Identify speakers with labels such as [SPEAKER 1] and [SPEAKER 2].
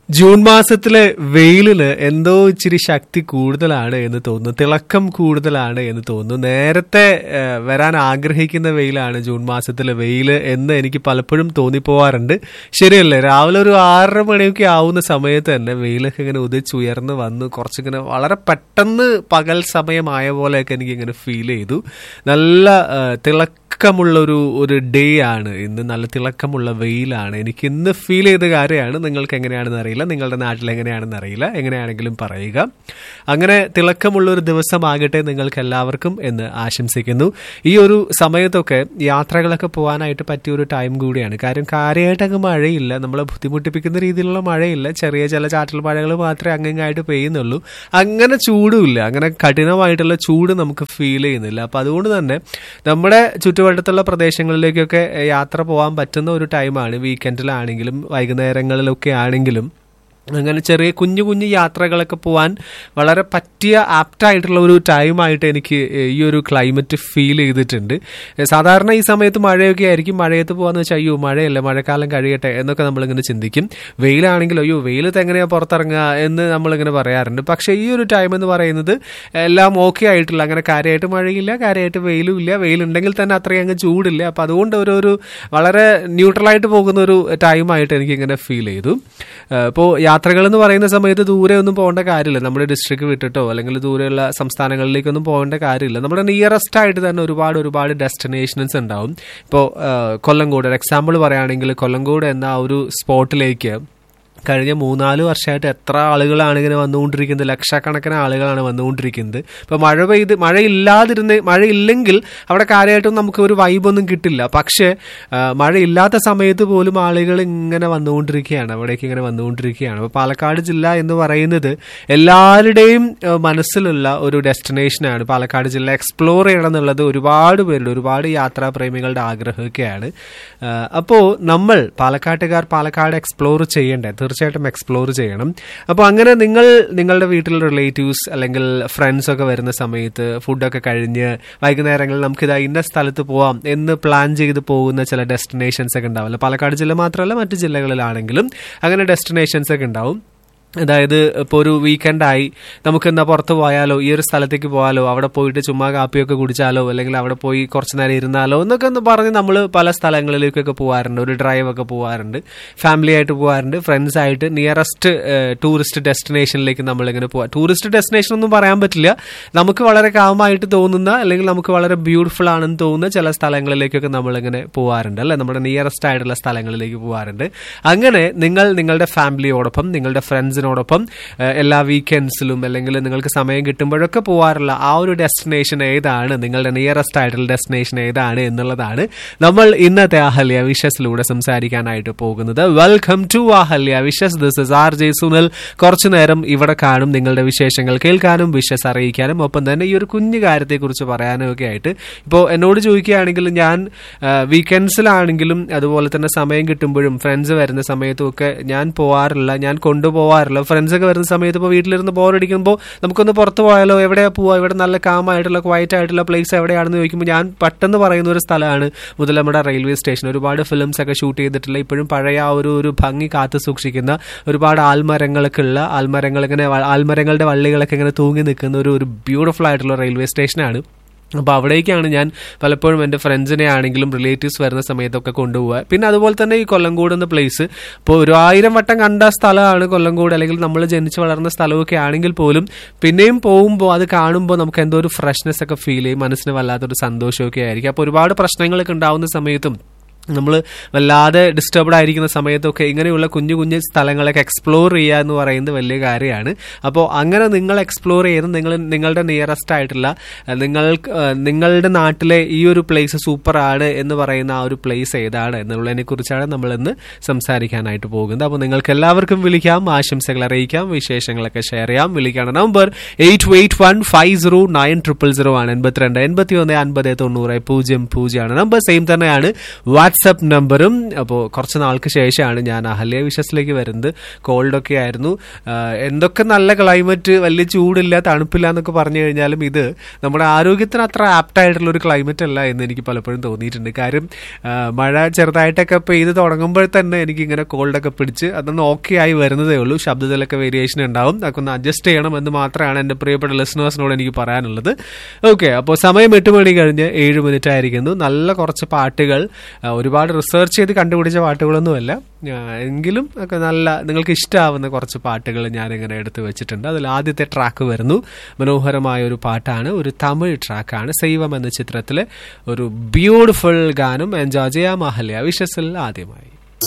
[SPEAKER 1] June മാസത്തിലെ വെയിലിന് എന്തോ ഇച്ചിരി ശക്തി കൂടുതലാണ് എന്ന് തോന്നുന്നു തിളക്കം കൂടുതലാണ് എന്ന് തോന്നുന്നു നേരത്തെ ആ, വരാൻ ആഗ്രഹിക്കുന്ന വെയിലാണ് ജൂൺ മാസത്തിലെ വെയിൽ എന്ന് എനിക്ക് പലപ്പോഴും തോന്നിപ്പോവാറുണ്ട് ശരിയല്ലേ രാവിലെ ഒരു ആറര മണിയൊക്കെ ആവുന്ന സമയത്ത് തന്നെ വെയിലൊക്കെ ഇങ്ങനെ ഉദിച്ചുയർന്ന് വന്ന് കുറച്ചിങ്ങനെ വളരെ പെട്ടെന്ന് പകൽ സമയമായ പോലെയൊക്കെ എനിക്ക് ഇങ്ങനെ ഫീൽ ചെയ്തു നല്ല ആ, തിളക്കമുള്ള ഒരു ഒരു ഡേ ആണ് ഇന്ന് നല്ല തിളക്കമുള്ള വെയിലാണ് എനിക്ക് ഇന്ന് ഫീൽ ചെയ്ത കാര്യമാണ് നിങ്ങൾക്ക് എങ്ങനെയാണെന്ന് അറിയില്ല നിങ്ങളുടെ നാട്ടിൽ എങ്ങനെയാണെന്ന് അറിയില്ല എങ്ങനെയാണെങ്കിലും പറയുക അങ്ങനെ തിളക്കമുള്ള ഒരു ദിവസമാകട്ടെ നിങ്ങൾക്ക് എല്ലാവർക്കും എന്ന് ആശംസിക്കുന്നു ഈ ഒരു സമയത്തൊക്കെ യാത്രകളൊക്കെ പോകാനായിട്ട് പറ്റിയ ഒരു ടൈം കൂടിയാണ് കാര്യം കാര്യമായിട്ട് അങ്ങ് മഴയില്ല നമ്മളെ ബുദ്ധിമുട്ടിപ്പിക്കുന്ന രീതിയിലുള്ള മഴയില്ല ചെറിയ ചില ചാറ്റൽ മഴകൾ മാത്രമേ അങ്ങങ്ങായിട്ട് പെയ്യുന്നുള്ളൂ അങ്ങനെ ചൂടുമില്ല അങ്ങനെ കഠിനമായിട്ടുള്ള ചൂട് നമുക്ക് ഫീൽ ചെയ്യുന്നില്ല അപ്പം അതുകൊണ്ട് തന്നെ നമ്മുടെ ചുറ്റുവട്ടത്തുള്ള പ്രദേശങ്ങളിലേക്കൊക്കെ യാത്ര പോകാൻ പറ്റുന്ന ഒരു ടൈമാണ് വീക്കെൻഡിലാണെങ്കിലും വൈകുന്നേരങ്ങളിലൊക്കെ ആണെങ്കിലും അങ്ങനെ ചെറിയ കുഞ്ഞു കുഞ്ഞു യാത്രകളൊക്കെ പോകാൻ വളരെ പറ്റിയ ആപ്റ്റായിട്ടുള്ള ഒരു ടൈമായിട്ട് എനിക്ക് ഈ ഒരു ക്ലൈമറ്റ് ഫീൽ ചെയ്തിട്ടുണ്ട് സാധാരണ ഈ സമയത്ത് മഴയൊക്കെ ആയിരിക്കും മഴയത്ത് പോകാന്ന് വെച്ചാൽ അയ്യോ മഴയല്ല മഴക്കാലം കഴിയട്ടെ എന്നൊക്കെ നമ്മളിങ്ങനെ ചിന്തിക്കും വെയിലാണെങ്കിൽ അയ്യോ വെയിലത്ത് എങ്ങനെയാണ് പുറത്തിറങ്ങുക എന്ന് നമ്മളിങ്ങനെ പറയാറുണ്ട് പക്ഷേ ഈ ഒരു ടൈം എന്ന് പറയുന്നത് എല്ലാം ഓക്കെ ആയിട്ടില്ല അങ്ങനെ കാര്യമായിട്ട് മഴയില്ല കാര്യമായിട്ട് വെയിലും ഇല്ല വെയിലുണ്ടെങ്കിൽ തന്നെ അത്രയും അങ്ങ് ചൂടില്ല അപ്പം അതുകൊണ്ട് ഒരു ഒരു വളരെ ന്യൂട്രലായിട്ട് പോകുന്ന ഒരു ടൈമായിട്ട് എനിക്ക് ഇങ്ങനെ ഫീൽ ചെയ്തു ഇപ്പോൾ യാത്രകൾ എന്ന് പറയുന്ന സമയത്ത് ദൂരെ ഒന്നും പോകേണ്ട കാര്യമില്ല നമ്മുടെ ഡിസ്ട്രിക്ട് വിട്ടിട്ടോ അല്ലെങ്കിൽ ദൂരെയുള്ള സംസ്ഥാനങ്ങളിലേക്കൊന്നും പോകേണ്ട കാര്യമില്ല നമ്മുടെ നിയറസ്റ്റ് ആയിട്ട് തന്നെ ഒരുപാട് ഒരുപാട് ഡെസ്റ്റിനേഷൻസ് ഉണ്ടാവും ഇപ്പോൾ കൊല്ലങ്കോട് ഒരു എക്സാമ്പിൾ പറയുകയാണെങ്കിൽ കൊല്ലങ്കോട് എന്ന ആ ഒരു സ്പോട്ടിലേക്ക് കഴിഞ്ഞ മൂന്നാല് വർഷമായിട്ട് എത്ര ആളുകളാണ് ഇങ്ങനെ വന്നുകൊണ്ടിരിക്കുന്നത് ലക്ഷക്കണക്കിന് ആളുകളാണ് വന്നുകൊണ്ടിരിക്കുന്നത് ഇപ്പോൾ മഴ പെയ്ത് മഴയില്ലാതിരുന്ന് മഴയില്ലെങ്കിൽ അവിടെ കാര്യമായിട്ടും നമുക്ക് ഒരു വൈബൊന്നും കിട്ടില്ല പക്ഷേ ആ, മഴയില്ലാത്ത സമയത്ത് പോലും ആളുകൾ ഇങ്ങനെ വന്നുകൊണ്ടിരിക്കുകയാണ് അവിടേക്ക് ഇങ്ങനെ വന്നുകൊണ്ടിരിക്കുകയാണ് അപ്പോൾ പാലക്കാട് ജില്ല എന്ന് പറയുന്നത് എല്ലാവരുടെയും ആ, മനസ്സിലുള്ള ഒരു ഡെസ്റ്റിനേഷനാണ് പാലക്കാട് ജില്ല എക്സ്പ്ലോർ ചെയ്യണം എന്നുള്ളത് ഒരുപാട് പേരുടെ ഒരുപാട് യാത്രാപ്രേമികളുടെ ആഗ്രഹമൊക്കെയാണ് അപ്പോൾ നമ്മൾ പാലക്കാട്ടുകാർ പാലക്കാട് എക്സ്പ്ലോർ ചെയ്യണ്ടേ തീർച്ചയായിട്ടും എക്സ്പ്ലോർ ചെയ്യണം അപ്പോൾ അങ്ങനെ നിങ്ങൾ നിങ്ങളുടെ വീട്ടിൽ റിലേറ്റീവ്സ് അല്ലെങ്കിൽ ഫ്രണ്ട്സ് ഒക്കെ വരുന്ന സമയത്ത് ഫുഡൊക്കെ കഴിഞ്ഞ് വൈകുന്നേരങ്ങളിൽ നമുക്കിതാ ഇന്ന സ്ഥലത്ത് പോവാം എന്ന് പ്ലാൻ ചെയ്ത് പോകുന്ന ചില ഡെസ്റ്റിനേഷൻസ് ഒക്കെ ഉണ്ടാവില്ല പാലക്കാട് ജില്ല മാത്രമല്ല മറ്റു ജില്ലകളിലാണെങ്കിലും അങ്ങനെ ഡെസ്റ്റിനേഷൻസ് ഒക്കെ ഉണ്ടാവും അതായത് ഇപ്പോൾ ഒരു വീക്കെൻഡായി നമുക്ക് എന്നാ പുറത്ത് പോയാലോ ഈ ഒരു സ്ഥലത്തേക്ക് പോയാലോ അവിടെ പോയിട്ട് ചുമ്മാ കാപ്പിയൊക്കെ കുടിച്ചാലോ അല്ലെങ്കിൽ അവിടെ പോയി കുറച്ച് നേരം ഇരുന്നാലോ എന്നൊക്കെ ഒന്ന് പറഞ്ഞ് നമ്മൾ പല സ്ഥലങ്ങളിലേക്കൊക്കെ പോകാറുണ്ട് ഒരു ഡ്രൈവ് ഒക്കെ പോകാറുണ്ട് ഫാമിലി ആയിട്ട് പോകാറുണ്ട് ഫ്രണ്ട്സ് ആയിട്ട് നിയറസ്റ്റ് ടൂറിസ്റ്റ് ഡെസ്റ്റിനേഷനിലേക്ക് നമ്മളിങ്ങനെ പോകാം ടൂറിസ്റ്റ് ഡെസ്റ്റിനേഷൻ ഒന്നും പറയാൻ പറ്റില്ല നമുക്ക് വളരെ കാമായിട്ട് തോന്നുന്ന അല്ലെങ്കിൽ നമുക്ക് വളരെ ബ്യൂട്ടിഫുൾ ആണെന്ന് തോന്നുന്ന ചില സ്ഥലങ്ങളിലേക്കൊക്കെ നമ്മളിങ്ങനെ പോകാറുണ്ട് അല്ലെ നമ്മുടെ നിയറസ്റ്റ് ആയിട്ടുള്ള സ്ഥലങ്ങളിലേക്ക് പോകാറുണ്ട് അങ്ങനെ നിങ്ങൾ നിങ്ങളുടെ ഫാമിലിയോടൊപ്പം നിങ്ങളുടെ ഫ്രണ്ട്സിനോടൊപ്പം ഏഹ്, എല്ലാ വീക്കെൻഡ്സിലും അല്ലെങ്കിൽ നിങ്ങൾക്ക് സമയം കിട്ടുമ്പോഴൊക്കെ പോകാറുള്ള ആ ഒരു ഡെസ്റ്റിനേഷൻ ഏതാണ് നിങ്ങളുടെ നിയറസ്റ്റ് ആയിട്ടുള്ള ഡെസ്റ്റിനേഷൻ ഏതാണ് എന്നുള്ളതാണ് നമ്മൾ ഇന്നത്തെ അഹല്യ വിഷസിലൂടെ സംസാരിക്കാനായിട്ട് പോകുന്നത് welcome to Ahalya wishes this is R J Sunil കുറച്ചു നേരം ഇവിടെ കാണും നിങ്ങളുടെ വിശേഷങ്ങൾ കേൾക്കാനും വിഷസ് അറിയിക്കാനും ഒപ്പം തന്നെ ഈ ഒരു കുഞ്ഞു കാര്യത്തെക്കുറിച്ച് പറയാനും ഒക്കെ ആയിട്ട് ഇപ്പോൾ എന്നോട് ചോദിക്കുകയാണെങ്കിൽ ഞാൻ വീക്കെൻഡ്സിലാണെങ്കിലും അതുപോലെ തന്നെ സമയം കിട്ടുമ്പോഴും ഫ്രണ്ട്സ് വരുന്ന സമയത്തും ഒക്കെ ഞാൻ പോവാറില്ല ഞാൻ കൊണ്ടുപോവാറില്ല ഫ്രണ്ട്സ് ഒക്കെ വരുന്ന സമയത്ത് ഇപ്പോൾ വീട്ടിലിരുന്ന് ബോറടിക്കുമ്പോൾ നമുക്കൊന്ന് പുറത്ത് പോയാലോ എവിടെയാ പോവാ ഇവിടെ നല്ല കാമായിട്ടുള്ള ക്വയറ്റ് ആയിട്ടുള്ള പ്ലേസ് എവിടെയാണെന്ന് ചോദിക്കുമ്പോൾ ഞാൻ പെട്ടെന്ന് പറയുന്ന ഒരു സ്ഥലമാണ് മുതലമ്മയുടെ റെയിൽവേ സ്റ്റേഷൻ ഒരുപാട് ഫിലിംസ് ഒക്കെ ഷൂട്ട് ചെയ്തിട്ടുള്ള ഇപ്പോഴും പഴയ ആ ഒരു ഒരു ഭംഗി കാത്തു സൂക്ഷിക്കുന്ന ഒരുപാട് ആൽമരങ്ങളൊക്കെ ഉള്ള ആൽമരങ്ങൾ ഇങ്ങനെ വ- ആൽമരങ്ങളുടെ വള്ളികളൊക്കെ ഇങ്ങനെ തൂങ്ങി നിൽക്കുന്ന ഒരു ഒരു ബ്യൂട്ടിഫുൾ ആയിട്ടുള്ള റെയിൽവേ സ്റ്റേഷനാണ് അപ്പോൾ അവിടേക്കാണ് ഞാൻ പലപ്പോഴും എൻ്റെ ഫ്രണ്ട്സിനെ ആണെങ്കിലും റിലേറ്റീവ്സ് വരുന്ന സമയത്തൊക്കെ കൊണ്ടുപോവുക പിന്നെ അതുപോലെ തന്നെ ഈ കൊല്ലങ്കോട് എന്ന പ്ലേസ് ഇപ്പോൾ ഒരു ആയിരം വട്ടം കണ്ട സ്ഥലമാണ് കൊല്ലങ്കോട് അല്ലെങ്കിൽ നമ്മൾ ജനിച്ചു വളർന്ന സ്ഥലമൊക്കെ ആണെങ്കിൽ പോലും പിന്നെയും പോകുമ്പോൾ അത് കാണുമ്പോൾ നമുക്ക് എന്തോ ഒരു ഫ്രഷ്നെസ് ഒക്കെ ഫീൽ ചെയ്യും മനസ്സിന് വല്ലാത്തൊരു സന്തോഷമൊക്കെ ആയിരിക്കും അപ്പോൾ ഒരുപാട് പ്രശ്നങ്ങളൊക്കെ ഉണ്ടാവുന്ന സമയത്തും നമ്മൾ വല്ലാതെ ഡിസ്റ്റർബ്ഡ് ആയിരിക്കുന്ന സമയത്തൊക്കെ ഇങ്ങനെയുള്ള കുഞ്ഞു കുഞ്ഞു സ്ഥലങ്ങളൊക്കെ എക്സ്പ്ലോർ ചെയ്യുക എന്ന് പറയുന്നത് വലിയ കാര്യമാണ് അപ്പോൾ അങ്ങനെ നിങ്ങൾ എക്സ്പ്ലോർ ചെയ്ത് നിങ്ങൾ നിങ്ങളുടെ നിയറസ്റ്റ് ആയിട്ടുള്ള അഹ് നിങ്ങൾക്ക് അഹ് നിങ്ങളുടെ നാട്ടിലെ ഈ ഒരു പ്ലേസ് സൂപ്പറാണ് എന്ന് പറയുന്ന ആ ഒരു പ്ലേസ് ഏതാണ് എന്നുള്ളതിനെ കുറിച്ചാണ് നമ്മൾ ഇന്ന് സംസാരിക്കാനായിട്ട് പോകുന്നത് അപ്പോൾ നിങ്ങൾക്ക് എല്ലാവർക്കും വിളിക്കാം ആശംസകൾ അറിയിക്കാം വിശേഷങ്ങളൊക്കെ ഷെയർ ചെയ്യാം വിളിക്കാണ് number eight eight one five zero nine triple zero ആണ് എൺപത്തിരണ്ട് എൺപത്തി ഒന്ന് അൻപത് തൊണ്ണൂറ് പൂജ്യം പൂജ്യമാണ് നമ്പർ സെയിം തന്നെയാണ് വാട്സ് വാട്സപ്പ് നമ്പറും അപ്പോൾ കുറച്ച് നാൾക്ക് ശേഷമാണ് ഞാൻ അഹല്യ വിഷസിലേക്ക് വരുന്നത് കോൾഡൊക്കെ ആയിരുന്നു ആ, എന്തൊക്കെ നല്ല ക്ലൈമറ്റ് വലിയ ചൂടില്ല തണുപ്പില്ല എന്നൊക്കെ പറഞ്ഞു കഴിഞ്ഞാലും ഇത് നമ്മുടെ ആരോഗ്യത്തിന് അത്ര ആപ്റ്റ് ആയിട്ടുള്ള ഒരു ക്ലൈമറ്റ് അല്ല എന്ന് എനിക്ക് പലപ്പോഴും തോന്നിയിട്ടുണ്ട് കാര്യം ആ, മഴ ചെറുതായിട്ടൊക്കെ പെയ്ത് തുടങ്ങുമ്പോൾ തന്നെ എനിക്ക് ഇങ്ങനെ കോൾഡൊക്കെ പിടിച്ച് അതൊന്ന് ഓക്കെ ആയി വരുന്നതേ ഉള്ളൂ ശബ്ദത്തിലൊക്കെ വേരിയേഷൻ ഉണ്ടാവും അതൊക്കെ ഒന്ന് അഡ്ജസ്റ്റ് ചെയ്യണം എന്ന് മാത്രമാണ് എൻ്റെ പ്രിയപ്പെട്ട ലിസണേഴ്സിനോട് എനിക്ക് പറയാനുള്ളത് ഓക്കെ അപ്പോൾ സമയം എട്ട് മണി കഴിഞ്ഞ് ഏഴ് മിനിറ്റ് ആയിരിക്കുന്നു നല്ല കുറച്ച് പാട്ടുകൾ ആ, ഒരുപാട് റിസർച്ച് ചെയ്ത് കണ്ടുപിടിച്ച പാട്ടുകളൊന്നുമല്ല ആ, എങ്കിലും ഒക്കെ നല്ല നിങ്ങൾക്ക് ഇഷ്ടമാവുന്ന കുറച്ച് പാട്ടുകൾ ഞാനിങ്ങനെ എടുത്തു വെച്ചിട്ടുണ്ട് അതിൽ ആദ്യത്തെ ട്രാക്ക് വരുന്നു മനോഹരമായ ഒരു പാട്ടാണ് ഒരു തമിഴ് ട്രാക്കാണ് സൈവം എന്ന ചിത്രത്തിലെ ഒരു ബ്യൂട്ടിഫുൾ ഗാനം എൻജോയ് ചെയ്യാം അഹല്യ വിഷസിൽ ആദ്യമായി